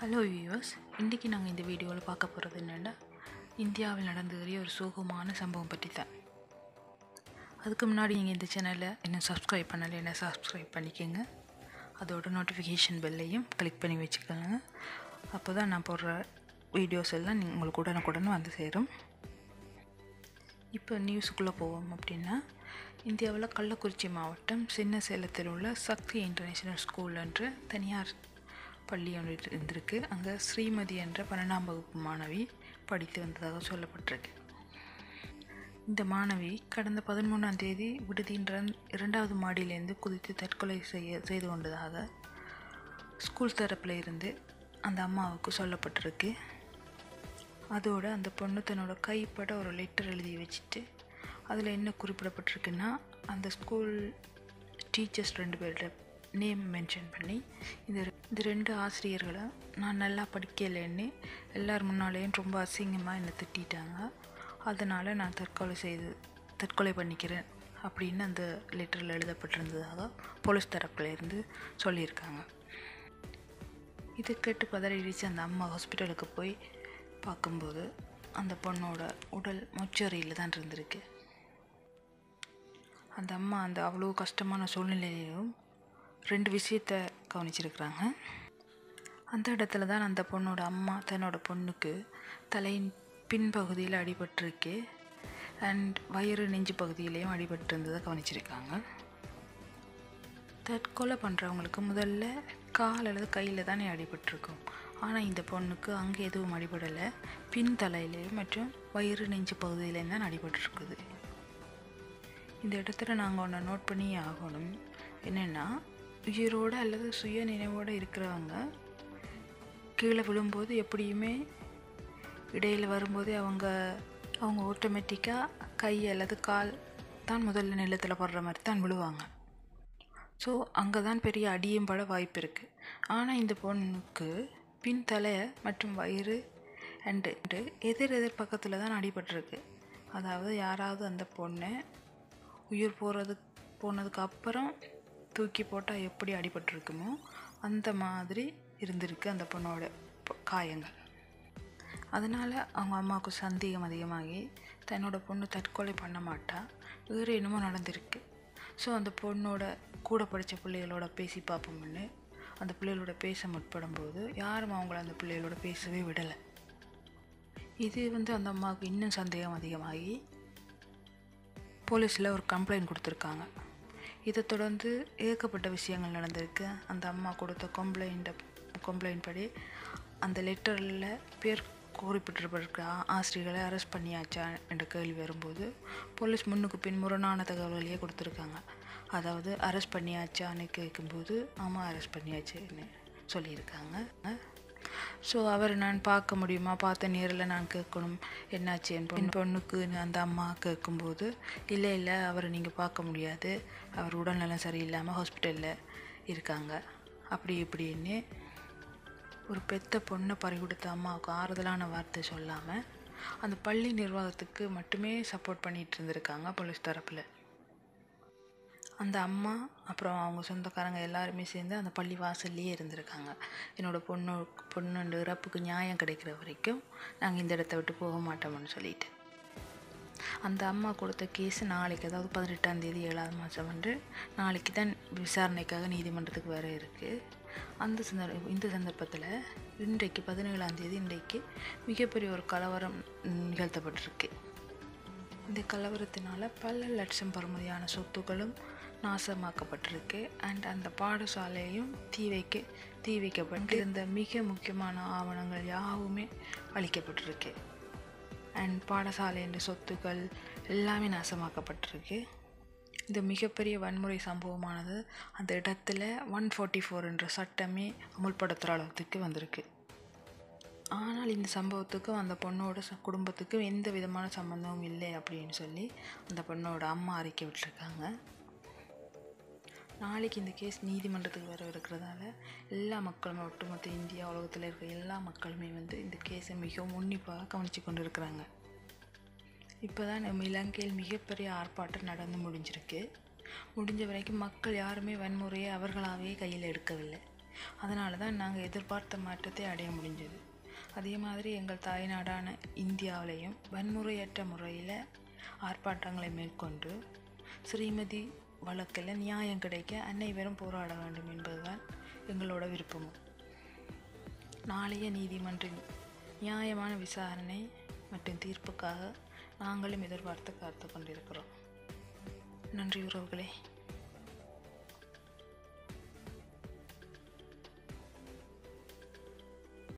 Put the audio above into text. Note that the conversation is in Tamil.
ஹலோ வியூவர்ஸ் இன்றைக்கி நாங்கள் இந்த வீடியோவில் பார்க்க போகிறது என்னென்னா இந்தியாவில் நடந்ததுலேயே ஒரு சோகமான சம்பவம் பற்றி தான் அதுக்கு முன்னாடி நீங்கள் இந்த சேனலை இன்னும் சப்ஸ்கிரைப் பண்ணலை என்ன சப்ஸ்கிரைப் பண்ணிக்கோங்க அதோட நோட்டிஃபிகேஷன் பெல்லையும் கிளிக் பண்ணி வச்சுக்கோங்க அப்போ தான் நான் போடுற வீடியோஸ் எல்லாம் நீ- உங்களுக்கு உடனுக்குடன் வந்து சேரும் இப்போ நியூஸுக்குள்ளே போவோம் அப்படின்னா இந்தியாவில் கள்ளக்குறிச்சி மாவட்டம் சின்ன சேலத்தில் உள்ள சக்தி இன்டர்நேஷ்னல் ஸ்கூல் என்ற தனியார் பள்ளி ஒன்று இருந்திருக்கு அங்கே ஸ்ரீமதி என்ற பன்னெண்டாம் வகுப்பு மாணவி படித்து வந்ததாக சொல்லப்பட்டிருக்கு இந்த மாணவி கடந்த பதிமூணாம் தேதி விடுதியின் இரண்- இரண்டாவது மாடியிலேருந்து குதித்து தற்கொலை செய்ய செய்து கொண்டதாக ஸ்கூல் தரப்பில் இருந்து அந்த அம்மாவுக்கு சொல்லப்பட்டிருக்கு அதோட அந்த பொண்ணு தன்னோட கைப்பட ஒரு லெட்டர் எழுதி வச்சுட்டு அதில் என்ன குறிப்பிடப்பட்டிருக்குன்னா அந்த ஸ்கூல் டீச்சர்ஸ் ரெண்டு பேரோட நேம் மென்ஷன் பண்ணி இந்த ரெ- இந்த ரெண்டு ஆசிரியர்களை நான் நல்லா படிக்கலைன்னு எல்லார் முன்னாலேயும் ரொம்ப அசிங்கமாக என்னை திட்டிட்டாங்க அதனால் நான் தற்கொலை செய்து தற்கொலை பண்ணிக்கிறேன் அப்படின்னு அந்த லெட்டரில் எழுதப்பட்டிருந்ததாக போலீஸ் தரப்புல இருந்து சொல்லியிருக்காங்க இது கேட்டு பதறிடுச்சு அந்த அம்மா ஹாஸ்பிட்டலுக்கு போய் பார்க்கும்போது அந்த பொண்ணோட உடல் மொச்சரியில் தான் இருந்திருக்கு அந்த அம்மா அந்த அவ்வளோ கஷ்டமான சூழ்நிலையிலும் ரெண்டு விஷயத்த கவனிச்சிருக்கிறாங்க அந்த இடத்துல தான் அந்த பொண்ணோட அம்மா தன்னோட பொண்ணுக்கு தலையின் பின்பகுதியில் அடிபட்டிருக்கு அண்ட் வயிறு நெஞ்சு பகுதியிலையும் அடிபட்டிருந்ததை கவனிச்சிருக்காங்க தற்கொலை பண்ணுறவங்களுக்கு முதல்ல கால் அல்லது கையில் தானே அடிபட்டிருக்கும் ஆனால் இந்த பொண்ணுக்கு அங்கே எதுவும் அடிபடலை பின் தலையிலே மற்றும் வயிறு நெஞ்சு பகுதியிலேயும் தான் அடிபட்டிருக்குது இந்த இடத்துல நாங்கள் ஒன்று நோட் பண்ணியே ஆகணும் என்னென்னா உயிரோடு அல்லது சுய நினைவோடு இருக்கிறவங்க கீழே விழும்போது எப்படியுமே இடையில் வரும்போது அவங்க அவங்க ஆட்டோமேட்டிக்காக கை அல்லது கால் தான் முதல்ல நிலத்தில் படுற மாதிரி தான் விழுவாங்க ஸோ அங்கே தான் பெரிய அடியும் பட வாய்ப்பு இருக்குது ஆனால் இந்த பொண்ணுக்கு பின் தலை மற்றும் வயிறு அண்டு எதிர் எதிர் பக்கத்தில் தான் அடிபட்டிருக்கு அதாவது யாராவது அந்த பொண்ணை உயிர் போகிறது போனதுக்கு அப்புறம் தூக்கி போட்டால் எப்படி அடிபட்டிருக்குமோ அந்த மாதிரி இருந்திருக்கு அந்த பொண்ணோட ப- காயங்கள் அதனால் அவங்க அம்மாவுக்கு சந்தேகம் அதிகமாகி தன்னோட பொண்ணு தற்கொலை பண்ண மாட்டா வேறு என்னமோ நடந்திருக்கு ஸோ அந்த பொண்ணோட கூட படித்த பிள்ளைகளோட பேசி பார்ப்போம்னு அந்த பிள்ளைகளோட பேச முற்படும்போது யாரும் அவங்கள அந்த பிள்ளைகளோட பேசவே விடலை இது வந்து அந்த அம்மாவுக்கு இன்னும் சந்தேகம் அதிகமாகி போலீஸில் ஒரு கம்ப்ளைண்ட் கொடுத்துருக்காங்க இதை தொடர்ந்து ஏகப்பட்ட விஷயங்கள் நடந்திருக்கு அந்த அம்மா கொடுத்த கம்ப்ளைண்ட்டை கம்ப்ளைண்ட் படி அந்த லெட்டரில் பேர் குறிப்பிட்டிருப்பதற்கு ஆ- ஆசிரியர்களை அரெஸ்ட் பண்ணியாச்சா என்ற கேள்வி வரும்போது போலீஸ் முன்னுக்கு பின் முரணான தகவல்களையே கொடுத்துருக்காங்க அதாவது அரெஸ்ட் பண்ணியாச்சான்னு கேட்கும்போது ஆமாம் அரெஸ்ட் பண்ணியாச்சுன்னு சொல்லியிருக்காங்க ஸோ அவரை நான் பார்க்க முடியுமா பார்த்த நேரில் நான் கேட்கணும் என்னாச்சு என் பொண்ணு பொண்ணுக்குன்னு அந்த அம்மா கேட்கும்போது இல்லை இல்லை அவரை நீங்கள் பார்க்க முடியாது அவர் உடல்நலம் சரியில்லாமல் ஹாஸ்பிட்டலில் இருக்காங்க அப்படி இப்படின்னு ஒரு பெத்த பொண்ணை பறி கொடுத்த அம்மாவுக்கு ஆறுதலான வார்த்தை சொல்லாமல் அந்த பள்ளி நிர்வாகத்துக்கு மட்டுமே சப்போர்ட் பண்ணிட்டு இருந்திருக்காங்க போலீஸ் தரப்பில் அந்த அம்மா அப்புறம் அவங்க சொந்தக்காரங்க எல்லாருமே சேர்ந்து அந்த பள்ளி வாசல்லையே இருந்திருக்காங்க என்னோட பொண்ணு பொண்ணு இறப்புக்கு நியாயம் கிடைக்கிற வரைக்கும் நாங்கள் இந்த இடத்த விட்டு போக மாட்டோம்னு சொல்லிட்டு அந்த அம்மா கொடுத்த கேஸ் நாளைக்கு அதாவது பதினெட்டாம் தேதி ஏழாவது மாதம் வந்து நாளைக்கு தான் விசாரணைக்காக நீதிமன்றத்துக்கு வர இருக்குது அந்த சந்தர்ப்ப இந்த சந்தர்ப்பத்தில் இன்றைக்கு பதினேழாம் தேதி இன்றைக்கு மிகப்பெரிய ஒரு கலவரம் நிகழ்த்தப்பட்டிருக்கு இந்த கலவரத்தினால பல லட்சம் பருமதியான சொத்துக்களும் நாசமாக்கப்பட்டிருக்கு அண்ட் அந்த பாடசாலையும் தீ வைக்க தீ வைக்கப்பட்டு இருந்த மிக முக்கியமான ஆவணங்கள் யாவுமே அழிக்கப்பட்டிருக்கு அண்ட் பாடசாலையின் சொத்துக்கள் எல்லாமே நாசமாக்கப்பட்டிருக்கு இந்த மிகப்பெரிய வன்முறை சம்பவமானது அந்த இடத்துல ஒன் ஃபார்ட்டி ஃபோர் என்ற சட்டமே அமுல்படுத்துகிற அளவுக்கு வந்திருக்கு ஆனால் இந்த சம்பவத்துக்கும் அந்த பொண்ணோட ச- குடும்பத்துக்கும் எந்த விதமான சம்பந்தமும் இல்லை அப்படின்னு சொல்லி அந்த பொண்ணோட அம்மா அறிக்கை விட்டுருக்காங்க நாளைக்கு இந்த கேஸ் நீதிமன்றத்துக்கு வர இருக்கிறதால எல்லா மக்களுமே ஒட்டுமொத்த இந்தியா உலகத்தில் இருக்கிற எல்லா மக்களுமே வந்து இந்த கேஸை மிகவும் உன்னிப்பாக கவனித்து கொண்டு இருக்கிறாங்க இப்போ தான் நம்ம இலங்கையில் மிகப்பெரிய ஆர்ப்பாட்டம் நடந்து முடிஞ்சிருக்கு முடிஞ்ச வரைக்கும் மக்கள் யாருமே வன்முறையை அவர்களாகவே கையில் எடுக்கவில்லை அதனால தான் நாங்கள் எதிர்பார்த்த மாற்றத்தை அடைய முடிஞ்சது அதே மாதிரி எங்கள் தாய்நாடான இந்தியாவிலையும் வன்முறையற்ற முறையில் ஆர்ப்பாட்டங்களை மேற்கொண்டு ஸ்ரீமதி வழக்கில் நியாயம் கிடைக்க அனைவரும் போராட வேண்டும் என்பதுதான் எங்களோட விருப்பமும் நாளைய நீதிமன்றின் நியாயமான விசாரணை மற்றும் தீர்ப்புக்காக நாங்களும் எதிர்பார்த்து காத்து கொண்டிருக்கிறோம் நன்றி உறவுகளே